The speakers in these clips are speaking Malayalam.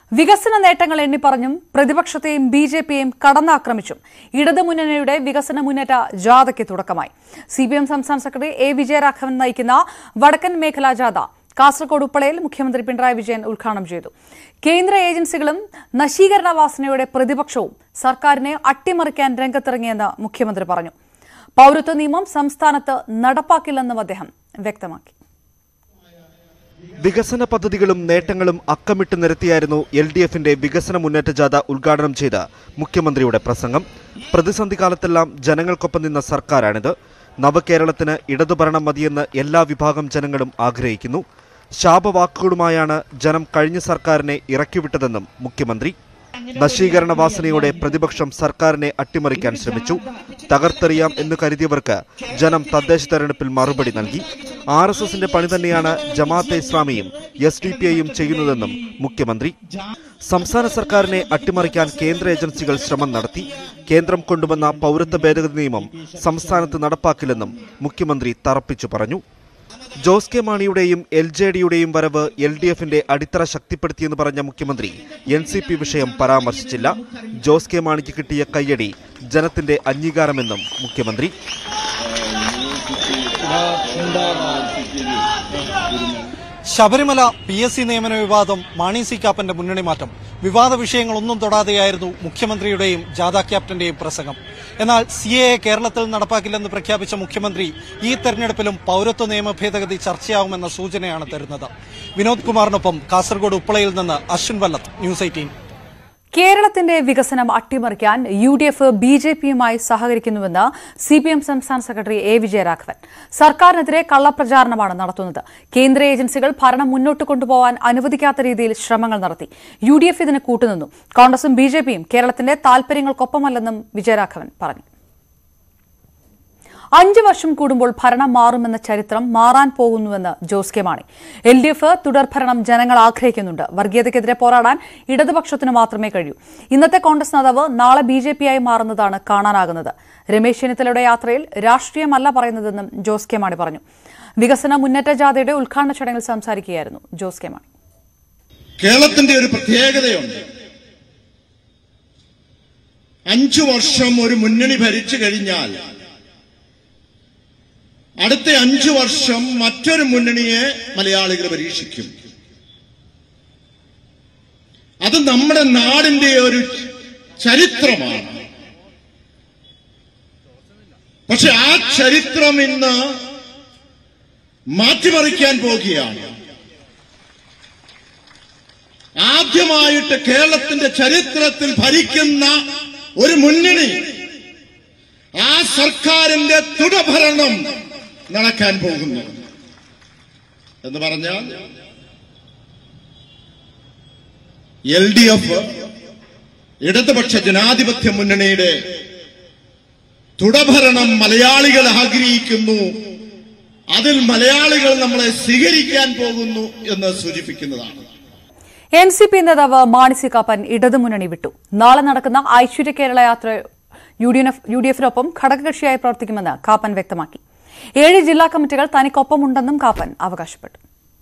വികസന നേട്ടങ്ങൾ എണ്ണിപ്പറഞ്ഞും പ്രതിപക്ഷത്തെയും ബി ജെ പിയെയും കടന്നാക്രമിച്ചും ഇടതുമുന്നണിയുടെ വികസന മുന്നേറ്റ ജാഥയ്ക്ക് തുടക്കമായി സി പി എം സംസ്ഥാന സെക്രട്ടറി എ വിജയരാഘവൻ നയിക്കുന്ന വടക്കൻ മേഖലാ ജാഥ കാസർഗോഡ് ഉപ്പളയിൽ മുഖ്യമന്ത്രി പിണറായി വിജയൻ ഉദ്ഘാടനം ചെയ്തു കേന്ദ്ര ഏജൻസികളും നശീകരണ വാസനയുടെ പ്രതിപക്ഷവും സർക്കാരിനെ അട്ടിമറിക്കാൻ രംഗത്തിറങ്ങിയെന്ന് മുഖ്യമന്ത്രി പറഞ്ഞു പൌരത്വ നിയമം സംസ്ഥാനത്ത് നടപ്പാക്കില്ലെന്നും അദ്ദേഹം വ്യക്തമാക്കി വികസന പദ്ധതികളും നേട്ടങ്ങളും അക്കമിട്ട് നിരത്തിയായിരുന്നു എൽ ഡി എഫിന്റെ വികസന മുന്നേറ്റ ജാഥ ഉദ്ഘാടനം ചെയ്ത മുഖ്യമന്ത്രിയുടെ പ്രസംഗം പ്രതിസന്ധി കാലത്തെല്ലാം ജനങ്ങൾക്കൊപ്പം നിന്ന സർക്കാരാണിത് നവകേരളത്തിന് ഇടതുഭരണം മതിയെന്ന് എല്ലാ വിഭാഗം ജനങ്ങളും ആഗ്രഹിക്കുന്നു ശാപവാക്കുകളുമായാണ് ജനം കഴിഞ്ഞ സർക്കാരിനെ ഇറക്കിവിട്ടതെന്നും മുഖ്യമന്ത്രി നശീകരണ വാസനയോടെ പ്രതിപക്ഷം സർക്കാരിനെ അട്ടിമറിക്കാൻ ശ്രമിച്ചു തകർത്തെറിയാം എന്ന് കരുതിയവർക്ക് ജനം തദ്ദേശ തെരഞ്ഞെടുപ്പിൽ മറുപടി നൽകി ആർ എസ് എസിന്റെ പണി തന്നെയാണ് ജമാഅത്തെ ഇസ്ലാമിയും എസ് ഡി പി ഐയും ചെയ്യുന്നതെന്നും മുഖ്യമന്ത്രി സംസ്ഥാന സർക്കാരിനെ അട്ടിമറിക്കാൻ കേന്ദ്ര ഏജൻസികൾ ശ്രമം നടത്തി കേന്ദ്രം കൊണ്ടുവന്ന പൗരത്വ ഭേദഗതി നിയമം സംസ്ഥാനത്ത് നടപ്പാക്കില്ലെന്നും മുഖ്യമന്ത്രി തറപ്പിച്ചു പറഞ്ഞു ജോസ് കെ മാണിയുടെയും എൽ ജെ ഡിയുടെയും വരവ് എൽ ഡി എഫിന്റെ അടിത്തറ ശക്തിപ്പെടുത്തിയെന്ന് പറഞ്ഞ മുഖ്യമന്ത്രി എൻ സി പി വിഷയം പരാമർശിച്ചില്ല ജോസ് കെ മാണിക്ക് കിട്ടിയ കയ്യടി ജനത്തിന്റെ അംഗീകാരമെന്നും മുഖ്യമന്ത്രി ശബരിമല പി എസ് സി നിയമന വിവാദം മാണി സി കാപ്പന്റെ മുന്നണി മാറ്റം വിവാദ വിഷയങ്ങളൊന്നും തൊടാതെയായിരുന്നു മുഖ്യമന്ത്രിയുടെയും ജാഥ ക്യാപ്റ്റന്റെയും പ്രസംഗം എന്നാൽ സി എ കേരളത്തിൽ നടപ്പാക്കില്ലെന്ന് പ്രഖ്യാപിച്ച മുഖ്യമന്ത്രി ഈ തെരഞ്ഞെടുപ്പിലും പൌരത്വ നിയമ ഭേദഗതി ചർച്ചയാവുമെന്ന സൂചനയാണ് തരുന്നത് വിനോദ് കുമാറിനൊപ്പം കാസർഗോഡ് ഉപ്പളയിൽ നിന്ന് അശ്വിൻ വല്ലത്ത് ന്യൂസ് എയ്റ്റീൻ കേരളത്തിന്റെ വികസനം അട്ടിമറിക്കാൻ U D F B J പിയുമായി സഹകരിക്കുന്നുവെന്ന് സി പി എം സംസ്ഥാന സെക്രട്ടറി എ വിജയരാഘവൻ സർക്കാരിനെതിരെ കള്ളപ്രചാരണമാണ് നടത്തുന്നത് കേന്ദ്ര ഏജൻസികൾ ഭരണം മുന്നോട്ട് കൊണ്ടുപോകാൻ അനുവദിക്കാത്ത രീതിയിൽ ശ്രമങ്ങൾ നടത്തി യു ഡി എഫ് ഇതിന് കൂട്ടുനിന്നു കോൺഗ്രസും ബി ജെ പിയും കേരളത്തിന്റെ താൽപര്യങ്ങൾക്കൊപ്പമല്ലെന്നും വിജയരാഘവൻ പറഞ്ഞു അഞ്ചു വർഷം കൂടുമ്പോൾ ഭരണം മാറുമെന്ന ചരിത്രം മാറാൻ പോകുന്നുവെന്ന് Jose K Mani L D F തുടർഭരണം ജനങ്ങൾ ആഗ്രഹിക്കുന്നുണ്ട് വർഗീയതയ്ക്കെതിരെ പോരാടാൻ ഇടതുപക്ഷത്തിന് മാത്രമേ കഴിയൂ ഇന്നത്തെ കോൺഗ്രസ് നേതാവ് നാളെ ബി ജെ പിയായി മാറുന്നതാണ് കാണാനാകുന്നത് രമേശ് ചെന്നിത്തലയുടെ യാത്രയിൽ രാഷ്ട്രീയമല്ല പറയുന്നതെന്നും ജോസ് കെ മാണി പറഞ്ഞു വികസന മുന്നേറ്റ ജാഥയുടെ ഉദ്ഘാടന ചടങ്ങിൽ സംസാരിക്കുകയായിരുന്നു ജോസ് കെ മാണി കേരളത്തിന്റെ ഒരു പ്രത്യേകതയുണ്ട് അഞ്ചു വർഷം ഒരു മുന്നണി ഭരിച്ചു കഴിഞ്ഞാൽ അടുത്ത അഞ്ചു വർഷം മറ്റൊരു മുന്നണിയെ മലയാളികൾ പരീക്ഷിക്കും അത് നമ്മുടെ നാടിന്റെ ഒരു ചരിത്രമാണ് പക്ഷെ ആ ചരിത്രം ഇന്ന് മാറ്റിമറിക്കാൻ പോകുകയാണ് ആദ്യമായിട്ട് കേരളത്തിന്റെ ചരിത്രത്തിൽ ഭരിക്കുന്ന ഒരു മുന്നണി ആ സർക്കാരിന്റെ തുടഭരണം നടക്കാൻ പോകുന്നു എന്ന് പറഞ്ഞാൽ എൽ ഡി എഫ് ഇടതുപക്ഷ ജനാധിപത്യ മുന്നണിയുടെ തുടഭരണം മലയാളികൾ ആഗ്രഹിക്കുന്നു അതിൽ മലയാളികൾ നമ്മളെ സ്വീകരിക്കാൻ പോകുന്നു എന്ന് സൂചിപ്പിക്കുന്നതാണ് എൻ സി പി നേതാവ് മാണി സി കാപ്പൻ ഇടതുമുന്നണി വിട്ടു നാളെ നടക്കുന്ന ഐശ്വര്യ കേരള യാത്ര യു ഡി എഫിനൊപ്പം ഘടകകക്ഷിയായി പ്രവർത്തിക്കുമെന്ന് കാപ്പൻ വ്യക്തമാക്കി ഏഴ് ജില്ലാ കമ്മിറ്റികൾ തനിക്കൊപ്പമുണ്ടെന്നും കാപ്പൻ അവകാശപ്പെട്ടു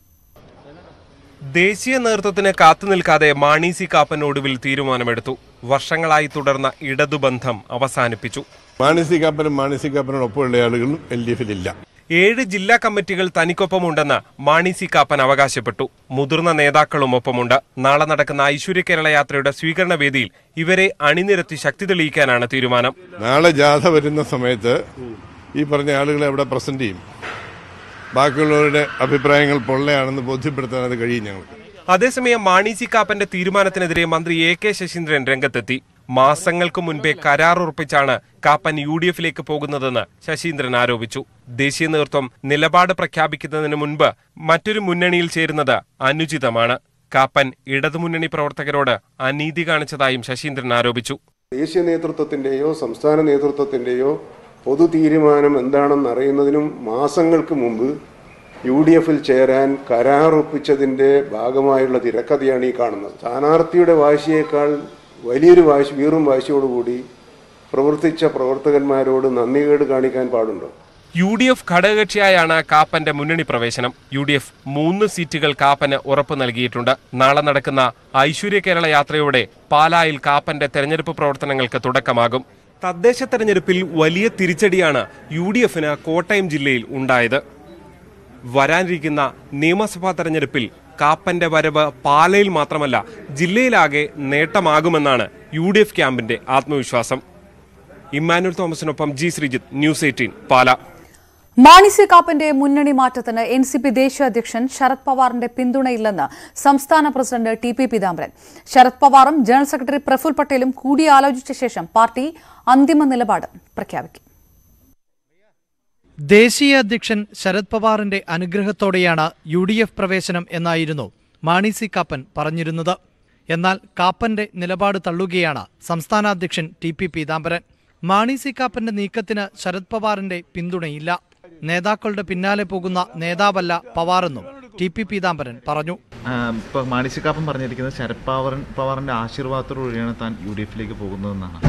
ദേശീയ നേതൃത്വത്തിന് കാത്തുനിൽക്കാതെ മാണി സി കാപ്പൻ ഒടുവിൽ തീരുമാനമെടുത്തു വർഷങ്ങളായി തുടർന്ന ഇടതുബന്ധം അവസാനിപ്പിച്ചു മാനസി കാപ്പനും മാനസി കാപ്പനോടൊപ്പമുള്ള ആളുകളും എൽ ഡി എഫിലില്ല ഏഴ് ജില്ലാ കമ്മിറ്റികൾ തനിക്കൊപ്പമുണ്ടെന്ന് മാണി സി കാപ്പൻ അവകാശപ്പെട്ടു മുതിർന്ന നേതാക്കളും ഒപ്പമുണ്ട് നാളെ നടക്കുന്ന ഐശ്വര്യ കേരള യാത്രയുടെ സ്വീകരണ വേദിയിൽ ഇവരെ അണിനിരത്തി ശക്തി തെളിയിക്കാനാണ് തീരുമാനം നാളെ ജാഥ വരുന്ന സമയത്ത് ഈ പറഞ്ഞ ആളുകളെ അവിടെ പ്രസന്റ് ചെയ്യും ബാക്കിയുള്ളവരുടെ അഭിപ്രായങ്ങൾ പൊള്ളയാണെന്ന് ബോധ്യപ്പെടുത്താൻ അത് കഴിയും ഞങ്ങൾക്ക് അതേസമയം മാണി സി കാപ്പന്റെ തീരുമാനത്തിനെതിരെ മന്ത്രി എ കെ ശശീന്ദ്രൻ രംഗത്തെത്തി മാസങ്ങൾക്ക് മുൻപേ കരാർ ഉറപ്പിച്ചാണ് കാപ്പൻ യു ഡി എഫിലേക്ക് പോകുന്നതെന്ന് ശശീന്ദ്രൻ ആരോപിച്ചു ദേശീയ നേതൃത്വം നിലപാട് പ്രഖ്യാപിക്കുന്നതിന് മുൻപ് മറ്റൊരു മുന്നണിയിൽ ചേരുന്നത് അനുചിതമാണ് കാപ്പൻ ഇടതുമുന്നണി പ്രവർത്തകരോട് അനീതി കാണിച്ചതായും ശശീന്ദ്രൻ ആരോപിച്ചു ദേശീയ നേതൃത്വത്തിൻ്റെയോ സംസ്ഥാന നേതൃത്വത്തിൻ്റെയോ പൊതു തീരുമാനം എന്താണെന്ന് അറിയുന്നതിനും മാസങ്ങൾക്ക് മുമ്പ് യു ഡി എഫിൽ ചേരാൻ കരാറൊപ്പിച്ചതിൻ്റെ ഭാഗമായുള്ള തിരക്കഥയാണ് ഈ കാണുന്നത് സ്ഥാനാർത്ഥിയുടെ വാശിയേക്കാൾ വലിയൊരു വാശി വീറും വാശിയോടുകൂടി പ്രവർത്തിച്ച പ്രവർത്തകന്മാരോട് നന്ദികേട് കാണിക്കാൻ പാടുണ്ടോ യു ഡി എഫ് ഘടകകക്ഷിയായാണ് കാപ്പന്റെ മുന്നണി പ്രവേശനം യു ഡി എഫ് മൂന്ന് സീറ്റുകൾ കാപ്പന് ഉറപ്പ് നൽകിയിട്ടുണ്ട് നാളെ നടക്കുന്ന ഐശ്വര്യ കേരള യാത്രയോടെ പാലായിൽ കാപ്പന്റെ തെരഞ്ഞെടുപ്പ് പ്രവർത്തനങ്ങൾക്ക് തുടക്കമാകും തദ്ദേശ തെരഞ്ഞെടുപ്പിൽ വലിയ തിരിച്ചടിയാണ് യു ഡി എഫിന് കോട്ടയം ജില്ലയിൽ ഉണ്ടായത് വരാനിരിക്കുന്ന നിയമസഭാ തെരഞ്ഞെടുപ്പിൽ കാപ്പന്റെ വരവ് പാലയിൽ മാത്രമല്ല ജില്ലയിലാകെ നേട്ടമാകുമെന്നാണ് യു ഡി എഫ് ക്യാമ്പിന്റെ ആത്മവിശ്വാസം ഇമ്മാനുവൽ തോമസിനൊപ്പം G Sreejith news eighteen Pala Mani C കാപ്പന്റെ മുന്നണി മാറ്റത്തിന് എൻ സി പി ദേശീയ അധ്യക്ഷൻ ശരത് പവാറിന്റെ പിന്തുണയില്ലെന്ന് സംസ്ഥാന president T P Peethambaran Sharad പവാറും ജനറൽ സെക്രട്ടറി പ്രഫുൽ പട്ടേലും കൂടിയാലോചിച്ച ശേഷം പാർട്ടി അന്തിമ നിലപാട് പ്രഖ്യാപിക്കും ദേശീയ അധ്യക്ഷൻ ശരത് പവാറിന്റെ അനുഗ്രഹത്തോടെയാണ് യു ഡി എഫ് പ്രവേശനം എന്നായിരുന്നു മാണി സി കാപ്പൻ പറഞ്ഞിരുന്നത് എന്നാൽ കാപ്പന്റെ നിലപാട് തള്ളുകയാണ് സംസ്ഥാന അധ്യക്ഷൻ T P Peethambaran Mani C കാപ്പന്റെ നീക്കത്തിന് ശരത് പവാറിന്റെ പിന്തുണയില്ല നേതാക്കളുടെ പിന്നാലെ പോകുന്ന നേതാവല്ല പവാറെന്നും ടി പി പീതാംബരൻ പറഞ്ഞു ഇപ്പോൾ മാണിസിക്കാപ്പൻ പറഞ്ഞിരിക്കുന്നത് ശരത് പവാറൻ പവാറിന്റെ ആശീർവാദത്തോടുകൂടിയാണ് താൻ യു ഡി എഫിലേക്ക് പോകുന്നതെന്നാണ്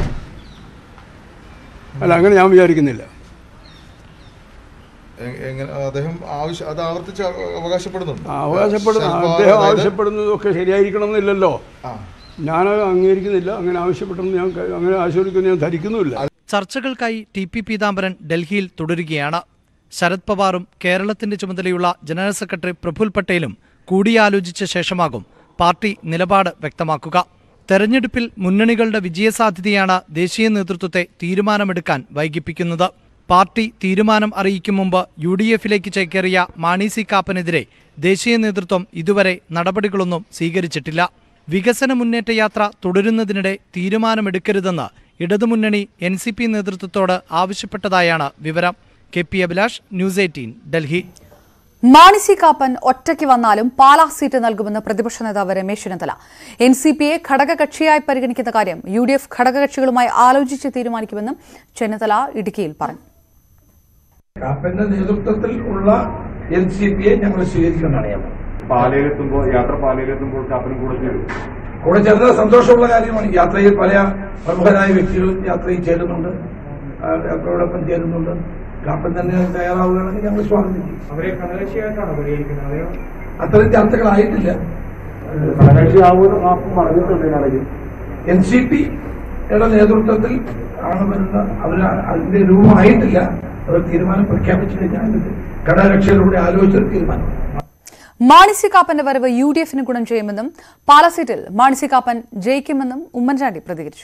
അല്ല അങ്ങനെ ഞാൻ വിചാരിക്കുന്നില്ല എങ്ങനെ അദ്ദേഹം ആവശ്യം അത് ആവർത്തിച്ച് അവകാശപ്പെടുന്നുണ്ട് അവകാശപ്പെടുന്ന ശരത് പവാർ അദ്ദേഹം അതായത് ആവശ്യപ്പെടുന്നതൊക്കെ ശരിയായിരിക്കണം എന്നില്ലല്ലോ ആ. ഞാൻ അംഗീകരിക്കുന്നില്ല അങ്ങനെ ആവശ്യപ്പെട്ടെന്ന് ഞാൻ ക- അങ്ങനെ ആവശ്യപ്പെടുക്കുന്ന ഞാൻ ധരിക്കുന്നുമില്ല ചർച്ചകൾക്കായി ടി പി പീതാംബരൻ ഡൽഹിയിൽ തുടരുകയാണ് ശരത് പവാറും കേരളത്തിന്റെ ചുമതലയുള്ള ജനറൽ സെക്രട്ടറി പ്രഫുൽ പട്ടേലും കൂടിയാലോചിച്ച ശേഷമാകും പാർട്ടി നിലപാട് വ്യക്തമാക്കുക തെരഞ്ഞെടുപ്പിൽ മുന്നണികളുടെ വിജയസാധ്യതയാണ് ദേശീയ നേതൃത്വത്തെ തീരുമാനമെടുക്കാൻ വൈകിപ്പിക്കുന്നത് പാർട്ടി തീരുമാനം അറിയിക്കും മുമ്പ് യു ഡി എഫിലേക്ക് ചേക്കേറിയ മാണി സി കാപ്പനെതിരെ ദേശീയ നേതൃത്വം ഇതുവരെ നടപടികളൊന്നും സ്വീകരിച്ചിട്ടില്ല വികസന മുന്നേറ്റ യാത്ര തുടരുന്നതിനിടെ തീരുമാനമെടുക്കരുതെന്ന് ഇടതുമുന്നണി എൻ സി പി നേതൃത്വത്തോട് ആവശ്യപ്പെട്ടതായാണ് വിവരം K P Abhilash news eighteen Delhi Mani C Kappan ഒറ്റയ്ക്ക് വന്നാലും പാലാ സീറ്റ് നൽകുമെന്ന് പ്രതിപക്ഷ നേതാവ് രമേശ് ചെന്നിത്തല എൻ സി പിയെ ഘടകകക്ഷിയായി പരിഗണിക്കുന്ന കാര്യം യു ഡി എഫ് ഘടകകക്ഷികളുമായി ആലോചിച്ച് തീരുമാനിക്കുമെന്നും ചെന്നിത്തല ഇടുക്കിയിൽ പറഞ്ഞു കാപ്പന്റെ നേതൃത്വത്തിൽ ഉള്ള എൻ സി പിയെ ഞങ്ങൾ സ്വീകരിക്കുമെന്നാണ് ഞാൻ പറഞ്ഞത്. പാലയിലെത്തുമ്പോൾ യാത്ര പാലയിലെത്തുമ്പോൾ കാപ്പനും കൂടെ ചേരും കൂടെ ചേർന്നത് സന്തോഷമുള്ള കാര്യമാണ് യാത്രയിൽ പല പ്രമുഖരായ വ്യക്തികളും യാത്രയിൽ ചേരുന്നുണ്ട് ആ, യാത്രയോടൊപ്പം ചേരുന്നുണ്ട് കാപ്പൻ തന്നെ തയ്യാറാവുകയാണെങ്കിൽ ഞങ്ങൾ സ്വാഗതം ചെയ്യും അവരെ കടകക്ഷിയായിട്ടാണ് പരിഗണിക്കുന്നത് അതെയോ അത്തരം ചർച്ചകളായിട്ടില്ല എൻ സി പിയുടെ നേതൃത്വത്തിൽ ആണ് വരുന്ന അവർ അതിന്റെ രൂപമായിട്ടില്ല അവർ തീരുമാനം പ്രഖ്യാപിച്ചു കഴിഞ്ഞാൽ അതിന്റെ ഘടകകക്ഷികളുടെ ആലോചിച്ച തീരുമാനം മാണി സി കാപ്പന്റെ വരവ് യു ഡി എഫിന് ഗുണം ചെയ്യുമെന്നും പാലാ സീറ്റിൽ മാണി സി കാപ്പൻ ജയിക്കുമെന്നും ഉമ്മൻചാണ്ടി പ്രതികരിച്ചു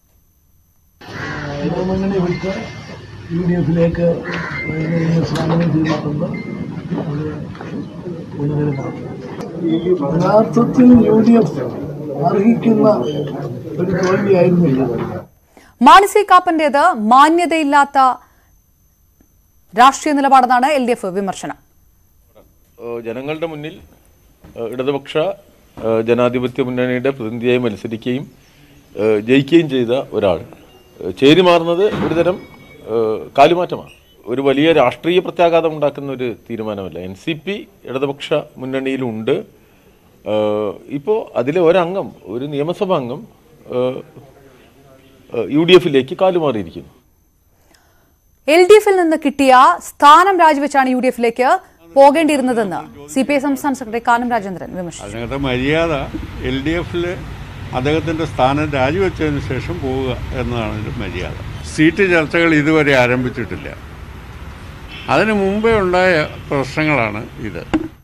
ഇടതുമുന്നണി വിട്ട് യു ഡി എഫിലേക്ക് സ്വാഗതം ചെയ്തിട്ടുണ്ട് അത് ഗുണകരമാണ് യഥാർത്ഥത്തിൽ യു ഡി എഫ് അർഹിക്കുന്ന ഒരു തോൽവിയായിരുന്നില്ല മാണി സി കാപ്പന്റേത് മാന്യതയില്ലാത്ത രാഷ്ട്രീയ നിലപാടെന്നാണ് എൽ ഡി എഫ് വിമർശനം ഏഹ് ജനങ്ങളുടെ മുന്നിൽ ഏഹ് ഇടതുപക്ഷ ഏഹ് ജനാധിപത്യ മുന്നണിയുടെ പ്രതിനിധിയായി മത്സരിക്കുകയും ഏഹ് ജയിക്കുകയും ചെയ്ത ഒരാൾ ഏഹ് ചേരി മാറുന്നത് ഒരുതരം ഏഹ് കാലുമാറ്റമാണ് ഒരു വലിയ രാഷ്ട്രീയ പ്രത്യാഘാതം ഉണ്ടാക്കുന്ന ഒരു തീരുമാനമല്ല എൻ സി പി ഇടതുപക്ഷ മുന്നണിയിലുണ്ട് ഏഹ് ഇപ്പോൾ അതിലെ ഒരംഗം ഒരു നിയമസഭാ അംഗം ഏഹ് ഏഹ് യു ഡി എഫിലേക്ക് കാലുമാറിയിരിക്കുന്നു എൽ ഡി എഫിൽ നിന്ന് കിട്ടിയ സ്ഥാനം രാജിവെച്ചാണ് യു ഡി എഫിലേക്ക് പോകേണ്ടിയിരുന്നതെന്ന് സി പി ഐ സംസ്ഥാന സെക്രട്ടറി കാനം രാജേന്ദ്രൻ വിമർശിച്ചു അതിനകത്ത് മര്യാദ എൽ ഡി എഫിൽ അദ്ദേഹത്തിൻ്റെ സ്ഥാനം രാജിവെച്ചതിന് ശേഷം പോവുക എന്നതാണ് ഇതിൻ്റെ മര്യാദ സീറ്റ് ചർച്ചകൾ ഇതുവരെ ആരംഭിച്ചിട്ടില്ല അതിനു മുമ്പേ ഉണ്ടായ പ്രശ്നങ്ങളാണ് ഇത്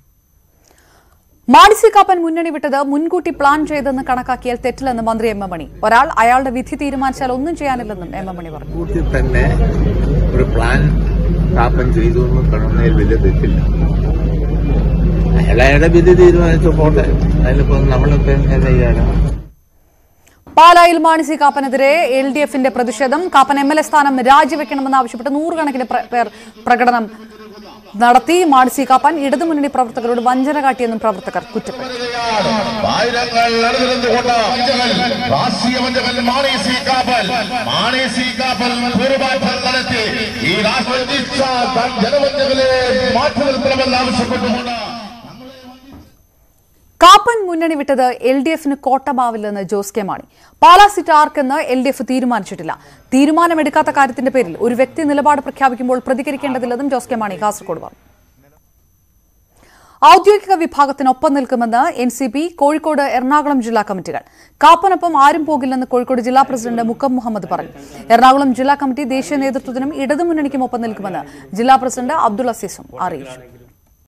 മാണി സി കാപ്പൻ മുന്നണി വിട്ടത് മുൻകൂട്ടി പ്ലാൻ ചെയ്തെന്ന് കണക്കാക്കിയാൽ തെറ്റില്ലെന്ന് മന്ത്രി എം എം മണി ഒരാൾ അയാളുടെ വിധി തീരുമാനിച്ചാൽ ഒന്നും ചെയ്യാനില്ലെന്നും എം എം മണി പറഞ്ഞു കൂട്ടി തന്നെ ഒരു പ്ലാൻ കാപ്പൻ ചെയ്തു എന്ന് കാണുന്നതിൽ വലിയ തെറ്റില്ല അയാൾ അയാളുടെ വിധി തീരുമാനിച്ചു പോട്ടെ അതിലിപ്പോ നമ്മളിപ്പോ എന്താ ചെയ്യാനാ പാലായിൽ മാണി സി കാപ്പനെതിരെ എൽ ഡി എഫിന്റെ പ്രതിഷേധം കാപ്പൻ എം എൽ എ സ്ഥാനം രാജിവെക്കണമെന്ന് ആവശ്യപ്പെട്ട് നൂറുകണക്കിന് പ്ര- പേർ പ്രകടനം നടത്തി മാണി സി കാപ്പൻ ഇടതുമുന്നണി പ്രവർത്തകരോട് വഞ്ചന കാട്ടിയെന്നും പ്രവർത്തകർ കുറ്റപ്പെടുത്തി ആയിരങ്ങൾ അണിനിരന്നുകൊണ്ട് രാഷ്ട്രീയ വഞ്ചകൻ മാണി സി കാപ്പൽ മാണി സി കാപ്പൽ പെരുമാറ്റം നടത്തി ഈ രാഷ്ട്രീയ ജനവഞ്ചകളെ മാറ്റി നിർത്തണമെന്ന് ആവശ്യപ്പെട്ടുകൊണ്ട് കാപ്പൻ മുന്നണി വിട്ടത് എൽ ഡി എഫിന് കോട്ടമാവില്ലെന്ന് ജോസ് കെ മാണി പാലാ സീറ്റ് ആർക്കെന്ന് എൽ ഡി എഫ് തീരുമാനിച്ചിട്ടില്ല തീരുമാനമെടുക്കാത്ത കാര്യത്തിന്റെ പേരിൽ ഒരു വ്യക്തി നിലപാട് പ്രഖ്യാപിക്കുമ്പോൾ പ്രതികരിക്കേണ്ടതില്ലെന്നും ജോസ് കെ മാണി കാസർഗോഡ് പറഞ്ഞു ഔദ്യോഗിക വിഭാഗത്തിനൊപ്പം നിൽക്കുമെന്ന് N C P Kozhikode Ernakulam ജില്ലാ കമ്മിറ്റികൾ കാപ്പനൊപ്പം ആരും പോകില്ലെന്ന് കോഴിക്കോട് ജില്ലാ പ്രസിഡന്റ് മുക്കം മുഹമ്മദ് പറഞ്ഞു എറണാകുളം ജില്ലാ കമ്മിറ്റി ദേശീയ നേതൃത്വത്തിനും ഇടതുമുന്നണിക്കും ഒപ്പം നിൽക്കുമെന്ന് ജില്ലാ പ്രസിഡന്റ് അബ്ദുൾ അസീസും അറിയിച്ചു